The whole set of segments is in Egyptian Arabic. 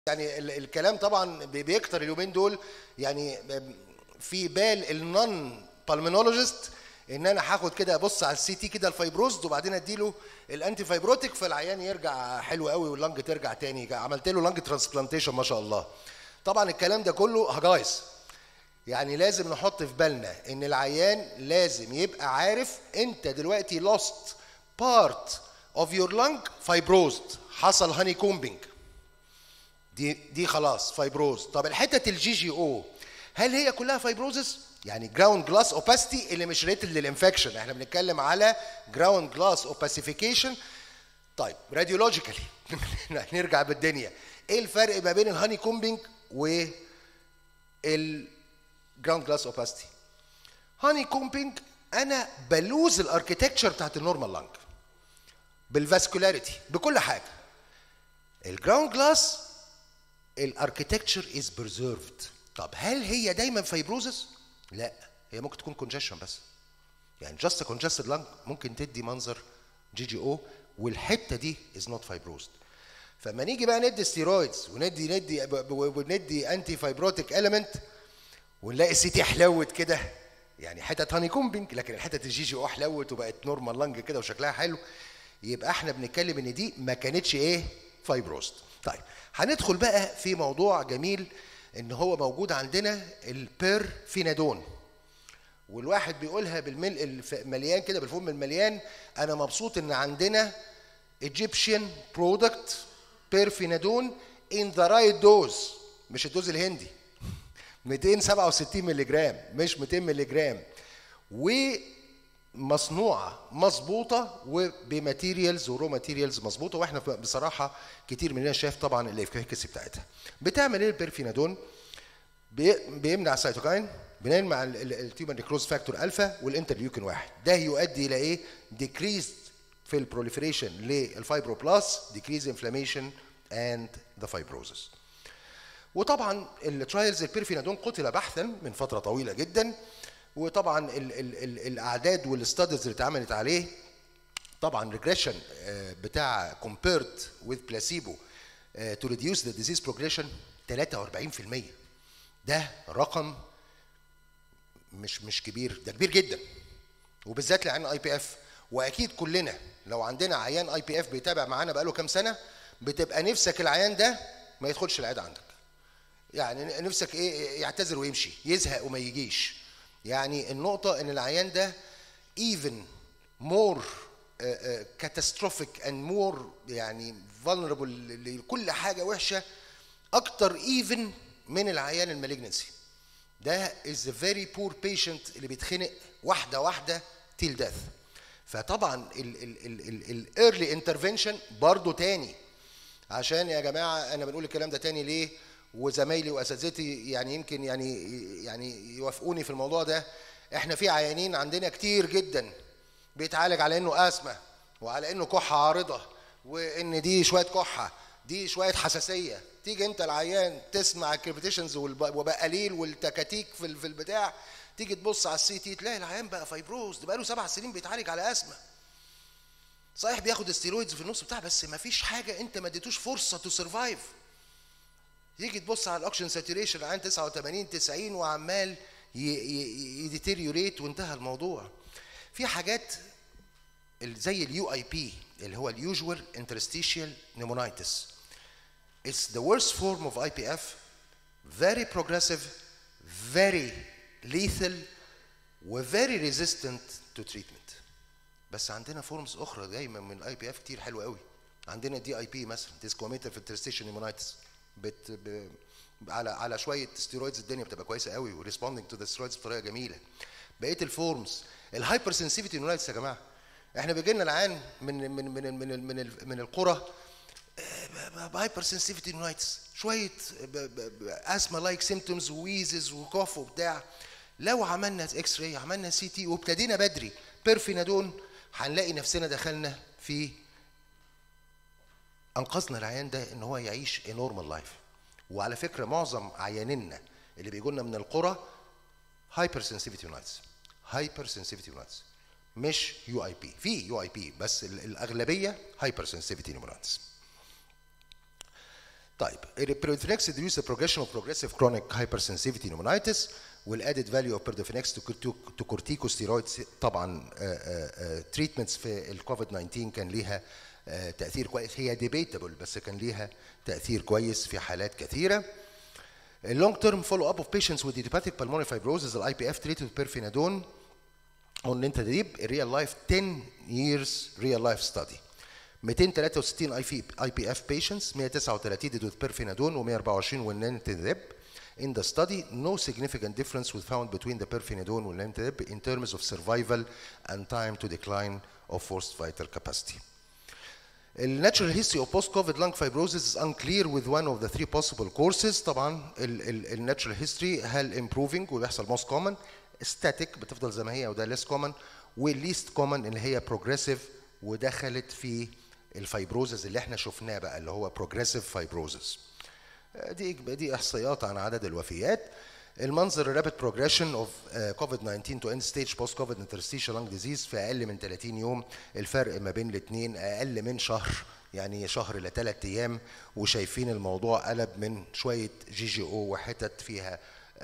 يعني ال- الكلام طبعا بي- بيكتر اليومين دول يعني في بال النون بالمينولوجيست ان انا هاخد كده ابص على السي تي كده الفايبروزد وبعدين اديله الانتي فايبروتيك فالعيان يرجع حلو قوي واللنج ترجع تاني عملت له لنج ترانسبلانتيشن ما شاء الله طبعا الكلام ده كله هجايز يعني لازم نحط في بالنا ان العيان لازم يبقى عارف انت دلوقتي lost part of your lung fibrosed حصل هاني كومبينج دي دي خلاص فايبروز طب الحتة الجي جي او هل هي كلها فايبروزس يعني جراوند جلاس اوباستي اللي مش ريتد للانفكشن احنا بنتكلم على جراوند جلاس اوباسيفيكيشن طيب راديولوجيكالي نرجع بالدنيا ايه الفرق ما بين الهاني كومبينج و الجراوند جلاس اوباستي هاني كومبينج انا بلوز الاركيتكتشر بتاعت النورمال لانج بالفاسكولاريتي بكل حاجه الجراوند جلاس الاركيتكتشر از بريزيرفد طب هل هي دايما فايبروزس لا هي ممكن تكون كونجشن بس يعني جاست كونجستد لانج ممكن تدي منظر جي جي او والحته دي از نوت فايبروزد فما نيجي بقى ندي ستيرويدز وندي ندي وندي انتي فايبروتيك اليمنت ونلاقي السي تي حلوت كده يعني حتت هاني كومبينج لكن الحتت الجي جي او حلوت وبقت نورمال لانج كده وشكلها حلو يبقى احنا بنتكلم ان دي ما كانتش ايه فايبروست طيب هندخل بقى في موضوع جميل ان هو موجود عندنا البير فينادون والواحد بيقولها بالملء الف- مليان كده بالفم المليان انا مبسوط ان عندنا Egyptian product بيرفينادون in the right dose مش الدوز الهندي 267 مللي جرام مش 200 مللي جرام ومصنوعه مظبوطه وبماتيريالز ورو ماتيريالز مظبوطه واحنا بصراحه كتير مننا شاف طبعا الافكاسي بتاعتها بتعمل ايه البيرفينادون بي- بيمنع السيتوكاين بيمنع التيومر نيكروز فاكتور الفا والانترليوكين واحد ده يؤدي الى ايه؟ ديكريز في البروليفريشن للفايبروبلاست ديكريز انفلاميشن اند ذا فايبروزس وطبعا الترايلز البيرفينادون قتل بحثا من فتره طويله جدا وطبعا ال ال ال الاعداد والستادز اللي اتعملت عليه طبعا ريجريشن بتاع compared with placebo آه، to reduce the disease progression 43% ده رقم مش مش كبير ده كبير جدا وبالذات لعيان اي بي اف واكيد كلنا لو عندنا عيان اي بي اف بيتابع معانا بقاله كام سنه بتبقى نفسك العيان ده ما يدخلش العياده عندك يعني نفسك ايه يعتذر ويمشي يزهق وما يجيش يعني النقطه ان العيان ده even more uh, uh, catastrophic and more يعني vulnerable لكل حاجه وحشه اكتر even من العيان المالجنسي ده is a very poor patient اللي بيتخنق واحده واحده till death فطبعا الايرلي انترفنشن برضه تاني عشان يا جماعه انا بنقول الكلام ده تاني ليه وزمايلي واساتذتي يعني يمكن يعني يعني يوافقوني في الموضوع ده احنا في عيانين عندنا كتير جدا بيتعالج على انه اسمه وعلى انه كحه عارضه وان دي شويه كحه دي شويه حساسيه تيجي انت العيان تسمع الكريبيتيشنز وبقليل والتكاتيك في ال- في البتاع تيجي تبص على السي تي تلاقي العيان بقى فايبروز ده بقاله سبع سنين بيتعالج على اسمه صحيح بياخد استيرويدز في النص بتاع بس ما فيش حاجه انت ما اديتوش فرصه تو سرفايف يجي تبص على الاوكسجين ساتوريشن عن 89 90 وعمال يديتيريوريت وانتهى الموضوع في حاجات ال- زي اليو اي بي اللي هو اليوجوال انترستيشيال نيمونايتس It's the worst form of IPF very progressive very lethal و very resistant to treatment بس عندنا فورمز اخرى دايما من الاي بي اف كتير حلوه قوي عندنا دي اي بي مثلا ديسكوميتر في الترستيشن نيمونايتس بت ب... على على شويه ستيرويدز الدنيا بتبقى كويسه قوي وريسبوندنج تو ذا ستيرويدز بطريقه جميله بقيه الفورمز الهايبر سنسيفيتي نيمونايتس يا جماعه احنا بيجي لنا العيان من من من من من, من, ال- من القرى هايبر سنسيفيتي نيمونايتس شويه اسما لايك سيمتومز وويزز وكوف وبتاع لو عملنا اكس راي عملنا سي تي وابتدينا بدري بيرفينادون هنلاقي نفسنا دخلنا في انقذنا العيان ده ان هو يعيش a normal life وعلى فكره معظم عيانينا اللي بيجوا لنا من القرى هايبر سنسيفيتي نايتس هايبر سنسيفيتي نايتس مش يو اي بي في يو اي بي بس ال- الاغلبيه هايبر سنسيفيتي نيمونايتس طيب البريدوفينكس reduce the progression of progressive chronic hypersensitivity pneumonitis والاdded value of perdofenex to, to, to corticosteroids طبعا تريتمنتس في الكوفيد 19 كان ليها آه، تاثير كويس هي ديبيتابل بس كان ليها تاثير كويس في حالات كثيره اللونج تيرم فولو اب اوف patients with idiopathic pulmonary fibrosis الاي بي اف treated with perfenadone on nintedanib real life 10 years real life study 263 اي في اي بي اف patients 139 did with perfenadone و124 with nintedanib In the study, no significant difference was found between the perfenadone and nintedanib in terms of survival and time to decline of forced vital capacity. The natural history of post-COVID lung fibrosis is unclear with one of the three possible courses. طبعا ال natural history هل improving وبيحصل most common static بتفضل زي ما هي وده less common والليست common اللي هي progressive ودخلت في الفايبروزز اللي احنا شفناه بقى اللي هو progressive fibrosis. دي دي احصائيات عن عدد الوفيات. المنظر الرابid progression of uh, COVID-19 to end stage post COVID interstitial lung disease في اقل من 30 يوم الفرق ما بين الاثنين اقل من شهر يعني شهر لثلاث ايام وشايفين الموضوع قلب من شويه جي جي او وحتت فيها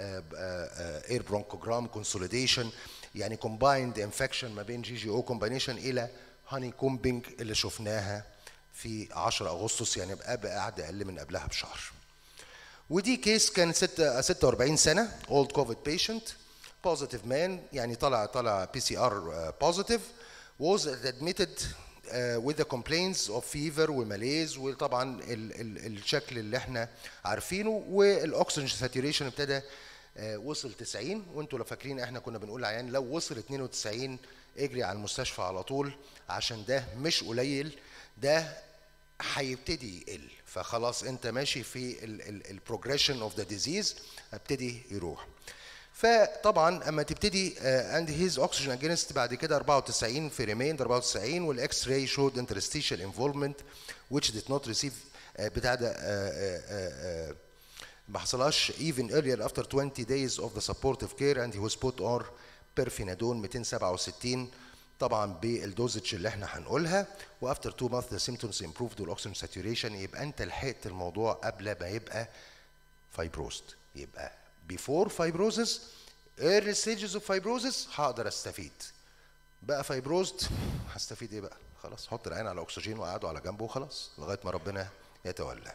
اير برونكوجرام كونسوليديشن يعني كومبايند انفكشن ما بين جي جي او كومباينيشن الى هاني كومبينج اللي شفناها في 10 اغسطس يعني بقى قعد اقل من قبلها بشهر. ودي كيس كان 46 سنه اولد كوفيد بيشنت بوزيتيف مان يعني طلع طلع بي سي ار بوزيتيف was admitted uh, with the complaints of fever وماليز وطبعا ال ال الشكل اللي احنا عارفينه والاكسجين ساتوريشن ابتدى uh, وصل 90 وانتوا لو فاكرين احنا كنا بنقول عيان لو وصل 92 اجري على المستشفى على طول عشان ده مش قليل ده هيبتدي يقل فخلاص انت ماشي في البروجريشن اوف ذا ديزيز هبتدي يروح فطبعا اما تبتدي اند هيز اوكسجين اجينست بعد كده 94 في ريميند 94 والاكس راي شود انترستيشال انفولفمنت which did not receive uh, بتاع ده uh, uh, ما حصلهاش even earlier after 20 days of the supportive care and he was put on perfenadone 267 طبعا بالدوزج اللي احنا هنقولها وافتر 2 مانث ذا سيمتومز امبروفد والاكسجين ساتوريشن يبقى انت لحقت الموضوع قبل ما يبقى فايبروست يبقى before fibrosis early stages of fibrosis هقدر استفيد بقى فايبروست هستفيد ايه بقى خلاص حط العين على اكسجين وقعدوا على جنبه وخلاص لغايه ما ربنا يتولى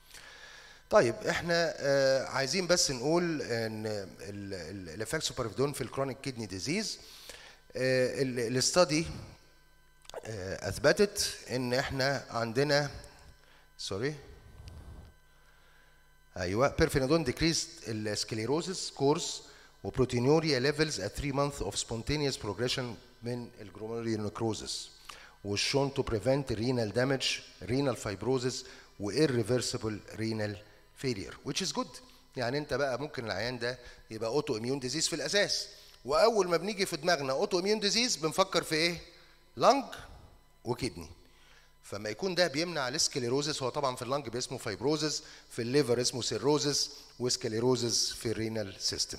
طيب احنا آه عايزين بس نقول ان الافكت سوبرفيدون في الكرونيك كيدني ديزيز الاستادي اثبتت ان احنا عندنا سوري ايوه بيرفينادون ديكريست السكليروزس كورس وبروتينوريا ليفلز at 3 months of spontaneous progression من الجلوميرولي نكروزس was shown to prevent renal damage renal fibrosis و irreversible renal failure which is good يعني انت بقى ممكن العيان ده يبقى اوتو اميون ديزيز في الاساس واول ما بنيجي في دماغنا اوتو اميون ديزيز بنفكر في ايه لنج وكدني فما يكون ده بيمنع السكليروزس هو طبعا في اللنج باسمه فايبروزس في الليفر اسمه سيروزس وسكليروزس في الرينال سيستم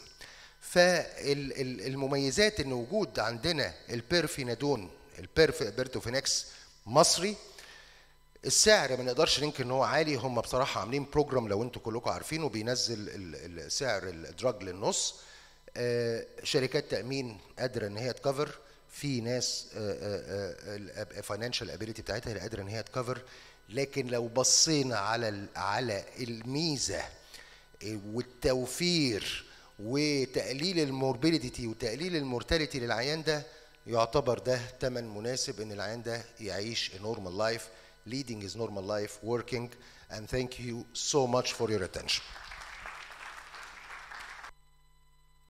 فالمميزات ان وجود عندنا البيرفينادون البيرف بيرتوفينكس مصري السعر ما نقدرش ننكر ان هو عالي هم بصراحه عاملين بروجرام لو انتوا كلكم عارفينه بينزل سعر الدراج للنص شركات تامين قادره ان هي تكفر في ناس الفاينانشال ابيليتي بتاعتها اللي قادره ان هي تكفر لكن لو بصينا على على الميزه والتوفير وتقليل الموربيديتي وتقليل المورتاليتي للعيان ده يعتبر ده ثمن مناسب ان العيان ده يعيش a normal life leading his normal life working and thank you so much for your attention